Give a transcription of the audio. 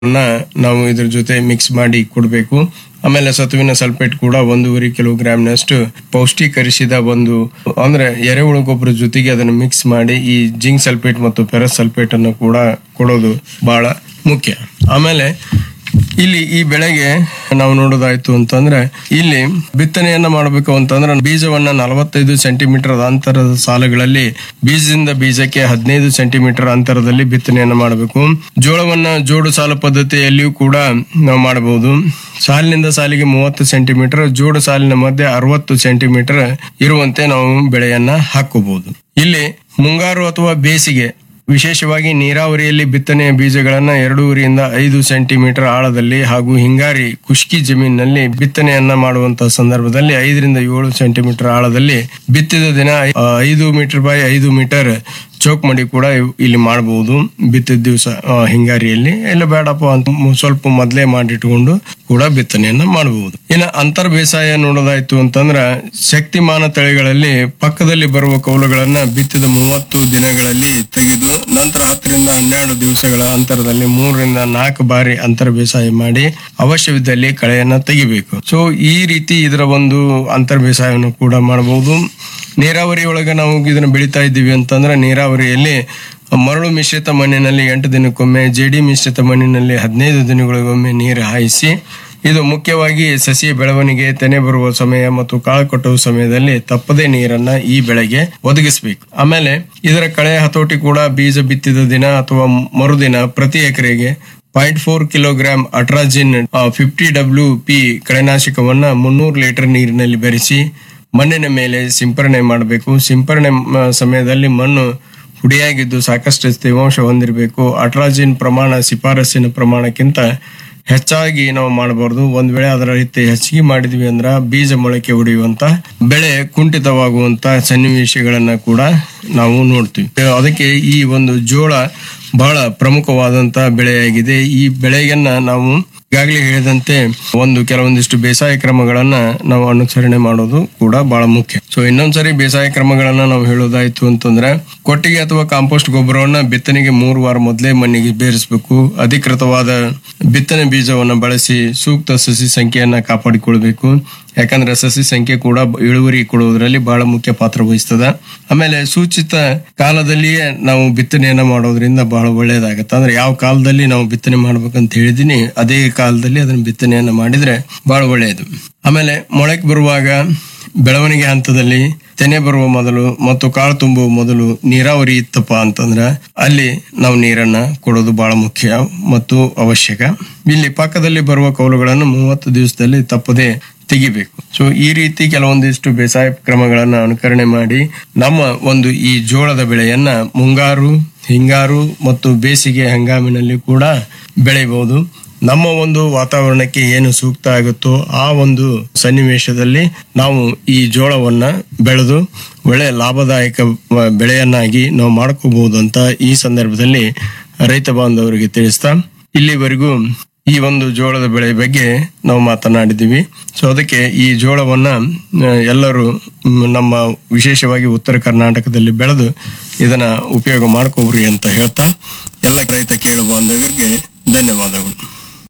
ನಾವು ಇದ್ರ ಜೊತೆ ಮಿಕ್ಸ್ ಮಾಡಿ ಕೊಡಬೇಕು ಆಮೇಲೆ ಸತುವಿನ ಸಲ್ಫೇಟ್ ಕೂಡ ಒಂದೂವರೆ ಕಿಲೋಗ್ರಾಮ್ನಷ್ಟು ಪೌಷ್ಟೀಕರಿಸಿದ ಒಂದು ಅಂದ್ರೆ ಎರೆಹುಳು ಗೊಬ್ಬರ ಜೊತೆಗೆ ಅದನ್ನು ಮಿಕ್ಸ್ ಮಾಡಿ ಈ ಜಿಂಕ್ ಸಲ್ಫೇಟ್ ಮತ್ತು ಫೆರಸ್ ಸಲ್ಫೇಟ್ ಅನ್ನು ಕೂಡ ಕೊಡೋದು ಬಹಳ ಮುಖ್ಯ ಆಮೇಲೆ ಇಲ್ಲಿ ಈ ಬೆಳೆಗೆ ನಾವು ನೋಡೋದಾಯ್ತು ಅಂತಂದ್ರೆ ಇಲ್ಲಿ ಬಿತ್ತನೆಯನ್ನ ಮಾಡಬೇಕು ಅಂತಂದ್ರೆ ಬೀಜವನ್ನ ನಲವತ್ತೈದು ಸೆಂಟಿಮೀಟರ್ ಅಂತರದ ಸಾಲುಗಳಲ್ಲಿ ಬೀಜದಿಂದ ಬೀಜಕ್ಕೆ ಹದಿನೈದು ಸೆಂಟಿಮೀಟರ್ ಅಂತರದಲ್ಲಿ ಬಿತ್ತನೆಯನ್ನ ಮಾಡಬೇಕು ಜೋಳವನ್ನ ಜೋಡು ಸಾಲು ಪದ್ಧತಿಯಲ್ಲಿಯೂ ಕೂಡ ನಾವು ಮಾಡಬಹುದು ಸಾಲಿನಿಂದ ಸಾಲಿಗೆ ಮೂವತ್ತು ಸೆಂಟಿಮೀಟರ್ ಜೋಡು ಸಾಲಿನ ಮಧ್ಯೆ ಅರವತ್ತು ಸೆಂಟಿಮೀಟರ್ ಇರುವಂತೆ ನಾವು ಬೆಳೆಯನ್ನ ಹಾಕೋಬಹುದು ಇಲ್ಲಿ ಮುಂಗಾರು ಅಥವಾ ಬೇಸಿಗೆ ವಿಶೇಷವಾಗಿ ನೀರಾವರಿಯಲ್ಲಿ ಬಿತ್ತನೆಯ ಬೀಜಗಳನ್ನ ಎರಡೂವರೆಯಿಂದ ಐದು ಸೆಂಟಿಮೀಟರ್ ಆಳದಲ್ಲಿ ಹಾಗೂ ಹಿಂಗಾರಿ ಖುಷ್ಕಿ ಜಮೀನಿನಲ್ಲಿ ಬಿತ್ತನೆಯನ್ನ ಮಾಡುವಂತಹ ಸಂದರ್ಭದಲ್ಲಿ ಐದರಿಂದ ಏಳು ಸೆಂಟಿಮೀಟರ್ ಆಳದಲ್ಲಿ ಬಿತ್ತಿದ ದಿನ ಆ, ಐದು ಮೀಟರ್ ಬೈ ಐದು ಮೀಟರ್ ಚೌಕ್ ಮಾಡಿ ಕೂಡ ಇವ್- ಇಲ್ಲಿ ಮಾಡಬಹುದು ಬಿತ್ತಿದ ದಿವಸ ಹಿಂಗಾರಿಯಲ್ಲಿ ಇಲ್ಲ ಬೇಡಪ್ಪ ಅಂತ ಮು- ಸ್ವಲ್ಪ ಮೊದಲೇ ಮಾಡಿಟ್ಕೊಂಡು ಕೂಡ ಬಿತ್ತನೆಯನ್ನ ಮಾಡಬಹುದು ಇನ್ನು ಅಂತರ್ ಬೇಸಾಯ ನೋಡೋದಾಯ್ತು ಅಂತಂದ್ರ ಶಕ್ತಿಮಾನ ತಳಿಗಳಲ್ಲಿ ಪಕ್ಕದಲ್ಲಿ ಬರುವ ಕೌಲುಗಳನ್ನ ಬಿತ್ತಿದ ಮೂವತ್ತು ದಿನಗಳಲ್ಲಿ ತೆಗೆದು ನಂತರ ಹತ್ತರಿಂದ ಹನ್ನೆರಡು ದಿವಸಗಳ ಅಂತರದಲ್ಲಿ ಮೂರರಿಂದ ನಾಲ್ಕು ಬಾರಿ ಅಂತರ ಬೇಸಾಯ ಮಾಡಿ ಅವಶ್ಯವಿದ್ದಲ್ಲಿ ಕಳೆಯನ್ನ ತೆಗಿಬೇಕು ಸೊ ಈ ರೀತಿ ಇದರ ಒಂದು ಅಂತರ್ ಬೇಸಾಯವನ್ನು ಕೂಡ ಮಾಡಬಹುದು ನೀರಾವರಿ ಒಳಗೆ ನಾವು ಇದನ್ನ ಬೆಳಿತಾ ಇದ್ದೀವಿ ಅಂತಂದ್ರೆ ನೀರಾವರಿಯಲ್ಲಿ ಮರಳು ಮಿಶ್ರಿತ ಮಣ್ಣಿನಲ್ಲಿ ಎಂಟು ದಿನಕ್ಕೊಮ್ಮೆ ಜೇಡಿ ಮಿಶ್ರಿತ ಮಣ್ಣಿನಲ್ಲಿ ಹದಿನೈದು ದಿನಗಳಿಗೊಮ್ಮೆ ನೀರು ಹಾಯಿಸಿ ಇದು ಮುಖ್ಯವಾಗಿ ಸಸಿಯ ಬೆಳವಣಿಗೆ ತೆನೆ ಬರುವ ಸಮಯ ಮತ್ತು ಕಾಳು ಕಟ್ಟುವ ಸಮಯದಲ್ಲಿ ತಪ್ಪದೇ ನೀರನ್ನ ಈ ಬೆಳೆಗೆ ಒದಗಿಸಬೇಕು ಆಮೇಲೆ ಇದರ ಕಳೆ ಹತೋಟಿ ಕೂಡ ಬೀಜ ಬಿತ್ತಿದ ದಿನ ಅಥವಾ ಮರುದಿನ ಪ್ರತಿ ಎಕರೆಗೆ point four kilogram atrazine fifty W P ಕಳೆನಾಶಕವನ್ನ ಮುನ್ನೂರು ಲೀಟರ್ ನೀರಿನಲ್ಲಿ ಬೆರೆಸಿ ಮಣ್ಣಿನ ಮೇಲೆ ಸಿಂಪರಣೆ ಮಾಡಬೇಕು ಸಿಂಪರಣೆ ಮ- ಸಮಯದಲ್ಲಿ ಮಣ್ಣು ಹುಡಿಯಾಗಿದ್ದು ಸಾಕಷ್ಟು ತೇವಾಂಶ ಹೊಂದಿರಬೇಕು ಅಟ್ರಾಜಿನ್ ಪ್ರಮಾಣ ಶಿಫಾರಸ್ಸಿನ ಪ್ರಮಾಣಕ್ಕಿಂತ ಹೆಚ್ಚಾಗಿ ನಾವು ಮಾಡಬಾರ್ದು ಒಂದ್ ವೇಳೆ ಅದರ ರೀತಿ ಹೆಚ್ಚಿಗೆ ಮಾಡಿದ್ವಿ ಅಂದ್ರ ಬೀಜ ಮೊಳಕೆ ಹೊಡೆಯುವಂತ ಬೆಳೆ ಕುಂಠಿತವಾಗುವಂತ ಸನ್ನಿವೇಶಗಳನ್ನ ಕೂಡ ನಾವು ನೋಡ್ತೀವಿ ಅದಕ್ಕೆ ಈ ಒಂದು ಜೋಳ ಬಹಳ ಪ್ರಮುಖವಾದಂತ ಬೆಳೆಯಾಗಿದೆ ಈ ಬೆಳೆಯನ್ನ ನಾವು ಈಗಾಗಲೇ ಹೇಳಿದಂತೆ ಒಂದು ಕೆಲವೊಂದಿಷ್ಟು ಬೇಸಾಯ ಕ್ರಮಗಳನ್ನ ನಾವು ಅನುಸರಣೆ ಮಾಡೋದು ಕೂಡ ಬಹಳ ಮುಖ್ಯ ಸೊ ಇನ್ನೊಂದ್ಸರಿ ಬೇಸಾಯ ಕ್ರಮಗಳನ್ನ ನಾವು ಹೇಳೋದಾಯ್ತು ಅಂತಂದ್ರೆ ಕೊಟ್ಟಿಗೆ ಅಥವಾ ಕಾಂಪೋಸ್ಟ್ ಗೊಬ್ಬರವನ್ನ ಬಿತ್ತನೆಗೆ ಮೂರು ವಾರ ಮೊದಲೇ ಮಣ್ಣಿಗೆ ಬೇರಿಸಬೇಕು ಅಧಿಕೃತವಾದ ಬಿತ್ತನೆ ಬೀಜವನ್ನ ಬಳಸಿ ಸೂಕ್ತ ಸಸಿ ಸಂಖ್ಯೆಯನ್ನ ಕಾಪಾಡಿಕೊಳ್ಬೇಕು ಯಾಕಂದ್ರೆ ಸಸಿ ಸಂಖ್ಯೆ ಕೂಡ ಇಳುವರಿ ಕೊಡುವುದರಲ್ಲಿ ಬಹಳ ಮುಖ್ಯ ಪಾತ್ರ ವಹಿಸ್ತದ ಆಮೇಲೆ ಸೂಚಿತ ಕಾಲದಲ್ಲಿಯೇ ನಾವು ಬಿತ್ತನೆಯನ್ನ ಮಾಡೋದ್ರಿಂದ ಬಹಳ ಒಳ್ಳೇದಾಗತ್ತೆ ಅಂದ್ರೆ ಯಾವ ಕಾಲದಲ್ಲಿ ನಾವು ಬಿತ್ತನೆ ಮಾಡ್ಬೇಕಂತ ಹೇಳಿದೀನಿ ಅದೇ ಕಾಲದಲ್ಲಿ ಅದನ್ನ ಬಿತ್ತನೆಯನ್ನ ಮಾಡಿದ್ರೆ ಬಹಳ ಒಳ್ಳೆಯದು ಆಮೇಲೆ ಮೊಳಕೆ ಬರುವಾಗ ಬೆಳವಣಿಗೆ ಹಂತದಲ್ಲಿ ತೆನೆ ಬರುವ ಮೊದಲು ಮತ್ತು ಕಾಳು ತುಂಬುವ ಮೊದಲು ನೀರಾವರಿ ಇತ್ತಪ್ಪ ಅಂತಂದ್ರ ಅಲ್ಲಿ ನಾವು ನೀರನ್ನ ಕೊಡೋದು ಬಹಳ ಮುಖ್ಯ ಮತ್ತು ಅವಶ್ಯಕ ಇಲ್ಲಿ ಪಕ್ಕದಲ್ಲಿ ಬರುವ ಕೌಲುಗಳನ್ನು ಮೂವತ್ತು ದಿವಸದಲ್ಲಿ ತಪ್ಪದೆ ತೆಗಿಬೇಕು ಸೊ ಈ ರೀತಿ ಕೆಲವೊಂದಿಷ್ಟು ಬೇಸಾಯ ಕ್ರಮಗಳನ್ನ ಅನುಕರಣೆ ಮಾಡಿ ನಮ್ಮ ಒಂದು ಈ ಜೋಳದ ಬೆಳೆಯನ್ನ ಮುಂಗಾರು ಹಿಂಗಾರು ಮತ್ತು ಬೇಸಿಗೆ ಹಂಗಾಮಿನಲ್ಲಿ ಕೂಡ ಬೆಳೆಯಬಹುದು ನಮ್ಮ ಒಂದು ವಾತಾವರಣಕ್ಕೆ ಏನು ಸೂಕ್ತ ಆಗುತ್ತೋ ಆ ಒಂದು ಸನ್ನಿವೇಶದಲ್ಲಿ ನಾವು ಈ ಜೋಳವನ್ನ ಬೆಳೆದು ಒಳ್ಳೆ ಲಾಭದಾಯಕ ವ- ಬೆಳೆಯನ್ನಾಗಿ ನಾವು ಮಾಡ್ಕೋಬಹುದು ಅಂತ ಈ ಸಂದರ್ಭದಲ್ಲಿ ರೈತ ಬಾಂಧವರಿಗೆ ತಿಳಿಸ್ತಾ ಇಲ್ಲಿವರೆಗೂ ಈ ಒಂದು ಜೋಳದ ಬೆಳೆ ಬಗ್ಗೆ ನಾವು ಮಾತನಾಡಿದ್ದೀವಿ ಸೊ ಅದಕ್ಕೆ ಈ ಜೋಳವನ್ನ ಆ, ಎಲ್ಲರೂ ಮ್, ನಮ್ಮ ವಿಶೇಷವಾಗಿ ಉತ್ತರ ಕರ್ನಾಟಕದಲ್ಲಿ ಬೆಳೆದು ಇದನ್ನ ಉಪಯೋಗ ಮಾಡ್ಕೋಬ್ರಿ ಅಂತ ಹೇಳ್ತಾ ಎಲ್ಲ ರೈತ ಕೇಳುವ ಬಾಂಧವರಿಗೆ ಧನ್ಯವಾದಗಳು